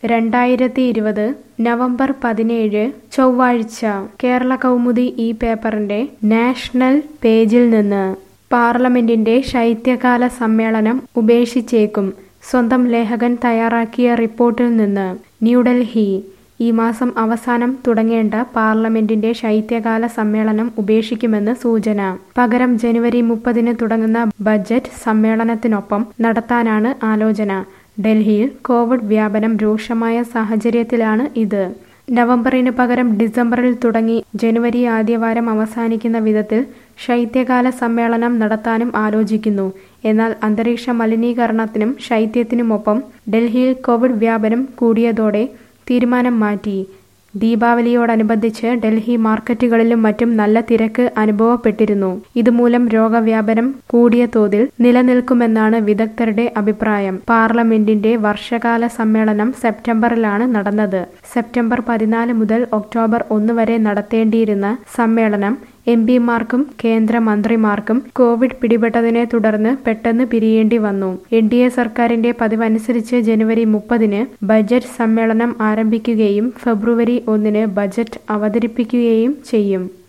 രണ്ടായിരത്തി ഇരുപത് നവംബർ പതിനേഴ് ചൊവ്വാഴ്ച കേരള കൗമുദി ഈ പേപ്പറിന്റെ നാഷണൽ പേജിൽ നിന്ന് പാർലമെന്റിന്റെ ശൈത്യകാല സമ്മേളനം ഉപേക്ഷിച്ചേക്കും സ്വന്തം ലേഖകൻ തയ്യാറാക്കിയ റിപ്പോർട്ടിൽ നിന്ന് ന്യൂഡൽഹി ഈ മാസം അവസാനം തുടങ്ങേണ്ട പാർലമെന്റിന്റെ ശൈത്യകാല സമ്മേളനം ഉപേക്ഷിക്കുമെന്ന് സൂചന പകരം ജനുവരി മുപ്പതിന് തുടങ്ങുന്ന ബജറ്റ് സമ്മേളനത്തിനൊപ്പം നടത്താനാണ് ആലോചന ഡൽഹിയിൽ കോവിഡ് വ്യാപനം രൂക്ഷമായ സാഹചര്യത്തിലാണ് ഇത് നവംബറിന് പകരം ഡിസംബറിൽ തുടങ്ങി ജനുവരി ആദ്യവാരം അവസാനിക്കുന്ന വിധത്തിൽ ശൈത്യകാല സമ്മേളനം നടത്താനും ആലോചിക്കുന്നു എന്നാൽ അന്തരീക്ഷ മലിനീകരണത്തിനും ശൈത്യത്തിനുമൊപ്പം ഡൽഹിയിൽ കോവിഡ് വ്യാപനം കൂടിയതോടെ തീരുമാനം മാറ്റി ദീപാവലിയോടനുബന്ധിച്ച് ഡൽഹി മാർക്കറ്റുകളിലും മറ്റും നല്ല തിരക്ക് അനുഭവപ്പെട്ടിരുന്നു ഇതുമൂലം രോഗവ്യാപനം കൂടിയ തോതിൽ നിലനിൽക്കുമെന്നാണ് വിദഗ്ധരുടെ അഭിപ്രായം പാർലമെന്റിന്റെ വർഷകാല സമ്മേളനം സെപ്റ്റംബറിലാണ് നടന്നത് സെപ്റ്റംബർ പതിനാല് മുതൽ ഒക്ടോബർ ഒന്ന് വരെ നടത്തേണ്ടിയിരുന്ന സമ്മേളനം എം പിമാർക്കും കേന്ദ്രമന്ത്രിമാർക്കും കോവിഡ് പിടിപെട്ടതിനെ തുടർന്ന് പെട്ടെന്ന് പിരിയേണ്ടി വന്നു എൻ ഡി എ സർക്കാരിന്റെ പതിവനുസരിച്ച് ജനുവരി മുപ്പതിന് ബജറ്റ് സമ്മേളനം ആരംഭിക്കുകയും ഫെബ്രുവരി ഒന്നിന് ബജറ്റ് അവതരിപ്പിക്കുകയും ചെയ്യും